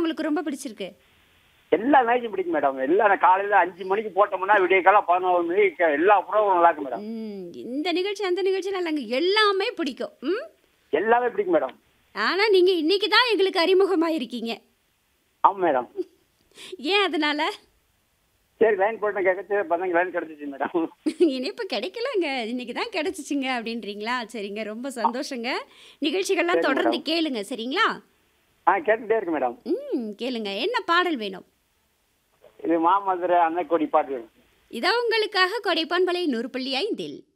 உங்களுக்கு ரொம்ப பிடிச்சிருக்கு எல்லா மேட்சும் பிடிக்கும் மேடம் எல்லாம் நான் காலையில அஞ்சு மணிக்கு போட்டோம்னா விடிய காலம் பதினோரு மணிக்கு எல்லா ப்ரோக்ராம் நல்லா இருக்கு மேடம் ம், இந்த நிகழ்ச்சி அந்த நிகழ்ச்சி இல்லைங்க எல்லாமே பிடிக்கும் ம் எல்லாமே பிடிக்கும் மேடம் ஆனால் நீங்கள் இன்னைக்கு தான் எங்களுக்கு அறிமுகமாயிருக்கீங்க ஆமா மேடம் ஏன் அதனால சரி லைன் போட்டு கேட்க பசங்க லைன் கிடைச்சிச்சு மேடம் இனிப்பு கிடைக்கலங்க இன்னைக்கு தான் கிடைச்சிச்சுங்க அப்படின்றீங்களா சரிங்க ரொம்ப சந்தோஷங்க நிகழ்ச்சிகள்லாம் சரி, தொடர்ந்து மேடம். கேளுங்க சரிங்களா ஆ கேட்டுட்டே இருக்கு மேடம் ம் கேளுங்க என்ன பாடல் வேணும் இது மாமதுரை அன்னைக்கொடி பாட்டு வேணும் இதோ உங்களுக்காக கொடைப்பான்பலை நூறு புள்ளி ஐந்தில்